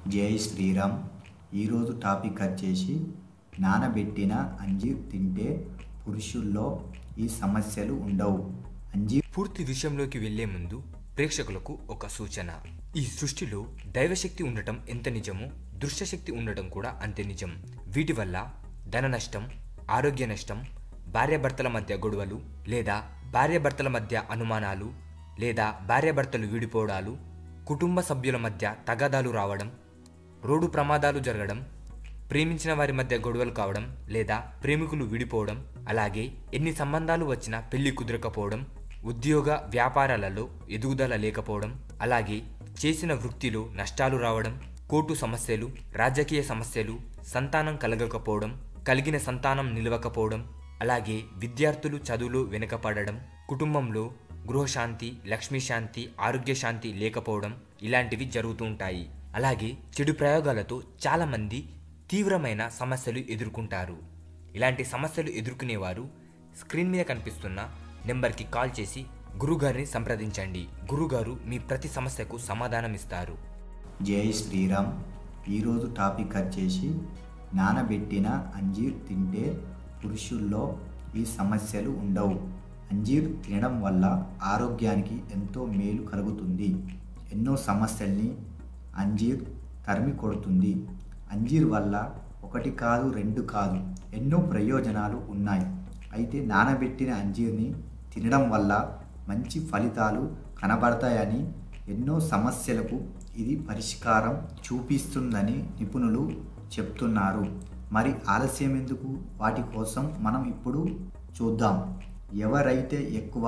జై శ్రీరామ్ ఈరోజు టాపిక్ వచ్చేసి నానబెట్టిన అంజీర్ తింటే పురుషుల్లో ఈ సమస్యలు ఉండవు అంజీర్ పూర్తి విషయంలోకి వెళ్లే ముందు ప్రేక్షకులకు ఒక సూచన ఈ సృష్టిలో దైవశక్తి ఉండటం ఎంత నిజమో దృశ్యశక్తి ఉండటం కూడా అంతే నిజం వీటి వల్ల ధన నష్టం ఆరోగ్య నష్టం భార్యాభర్తల మధ్య గొడవలు లేదా భార్యాభర్తల మధ్య అనుమానాలు లేదా భార్యాభర్తలు విడిపోవడాలు కుటుంబ సభ్యుల మధ్య తగాదాలు రావడం రోడ్డు ప్రమాదాలు జరగడం ప్రేమించిన వారి మధ్య గొడవలు కావడం లేదా ప్రేమికులు విడిపోవడం అలాగే ఎన్ని సంబంధాలు వచ్చినా పెళ్లి కుదరకపోవడం ఉద్యోగ వ్యాపారాలలో ఎదుగుదల లేకపోవడం అలాగే చేసిన వృత్తిలో నష్టాలు రావడం కోర్టు సమస్యలు రాజకీయ సమస్యలు సంతానం కలగకపోవడం కలిగిన సంతానం నిలవకపోవడం అలాగే విద్యార్థులు చదువులో వెనుకపడడం కుటుంబంలో గృహశాంతి లక్ష్మీశాంతి ఆరోగ్య శాంతి లేకపోవడం ఇలాంటివి జరుగుతూ ఉంటాయి అలాగే చెడు ప్రయోగాలతో చాలామంది తీవ్రమైన సమస్యలు ఎదుర్కొంటారు ఇలాంటి సమస్యలు ఎదుర్కొనేవారు స్క్రీన్ మీద కనిపిస్తున్న నెంబర్కి కాల్ చేసి గురుగారిని సంప్రదించండి గురుగారు మీ ప్రతి సమస్యకు సమాధానం ఇస్తారు జై శ్రీరామ్ ఈరోజు టాపిక్ వచ్చేసి నానబెట్టిన అంజీర్ తింటే పురుషుల్లో ఈ సమస్యలు ఉండవు అంజీర్ తినడం వల్ల ఆరోగ్యానికి ఎంతో మేలు కలుగుతుంది ఎన్నో సమస్యల్ని అంజీర్ తరిమి కొడుతుంది అంజీర్ వల్ల ఒకటి కాదు రెండు కాదు ఎన్నో ప్రయోజనాలు ఉన్నాయి అయితే నానబెట్టిన అంజీర్ని తినడం వల్ల మంచి ఫలితాలు కనబడతాయని ఎన్నో సమస్యలకు ఇది పరిష్కారం చూపిస్తుందని నిపుణులు చెప్తున్నారు మరి ఆలస్యం ఎందుకు వాటి కోసం మనం ఇప్పుడు చూద్దాం ఎవరైతే ఎక్కువ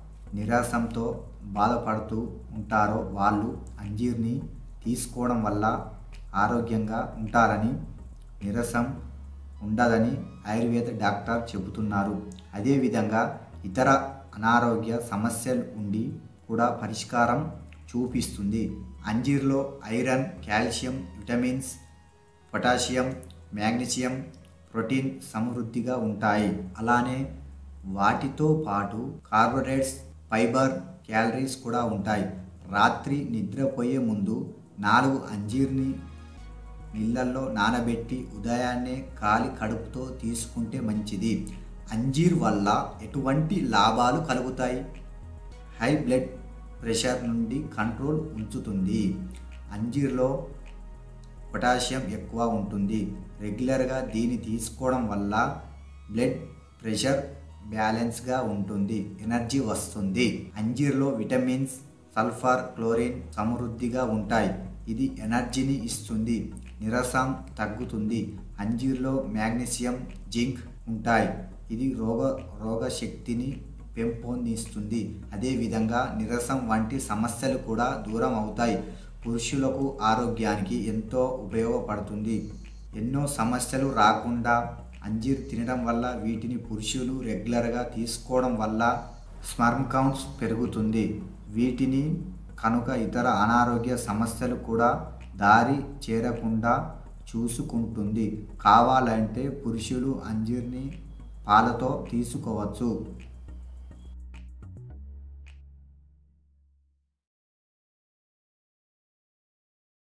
నిరాశంతో బాధపడుతూ ఉంటారో వాళ్ళు అంజీర్ని తీసుకోవడం వల్ల ఆరోగ్యంగా ఉంటారని నిరసం ఉండదని ఆయుర్వేద డాక్టర్ చెబుతున్నారు అదేవిధంగా ఇతర అనారోగ్య సమస్యలు ఉండి కూడా పరిష్కారం చూపిస్తుంది అంజీర్లో iron calcium vitamins potassium magnesium protein సమృద్ధిగా ఉంటాయి అలానే వాటితో పాటు కార్బోహైడ్రేట్స్ ఫైబర్ క్యాలరీస్ కూడా ఉంటాయి రాత్రి నిద్రపోయే ముందు నాలుగు అంజీర్ని నీళ్ళల్లో నానబెట్టి ఉదయాన్నే ఖాళీ కడుపుతో తీసుకుంటే మంచిది అంజీర్ వల్ల ఎటువంటి లాభాలు కలుగుతాయి హై బ్లడ్ ప్రెషర్ నుండి కంట్రోల్ ఉంచుతుంది అంజీర్లో పొటాషియం ఎక్కువ ఉంటుంది రెగ్యులర్గా దీన్ని తీసుకోవడం వల్ల బ్లడ్ ప్రెషర్ బ్యాలెన్స్గా ఉంటుంది ఎనర్జీ వస్తుంది అంజీర్లో విటమిన్స్ సల్ఫర్ క్లోరిన్ సమృద్ధిగా ఉంటాయి ఇది ఎనర్జీని ఇస్తుంది నిరసం తగ్గుతుంది అంజీర్లో మ్యాగ్నీషియం జింక్ ఉంటాయి ఇది రోగ రోగ శక్తిని పెంపొందిస్తుంది అదేవిధంగా నిరసం వంటి సమస్యలు కూడా దూరం అవుతాయి పురుషులకు ఆరోగ్యానికి ఎంతో ఉపయోగపడుతుంది ఎన్నో సమస్యలు రాకుండా అంజీర్ తినడం వల్ల వీటిని పురుషులు రెగ్యులర్గా తీసుకోవడం వల్ల స్మర్మ్ కౌంట్స్ పెరుగుతుంది వీటిని కనుక ఇతర అనారోగ్య సమస్యలు కూడా దారి చేరకుండా చూసుకుంటుంది కావాలంటే పురుషులు అంజీర్ని పాలతో తీసుకోవచ్చు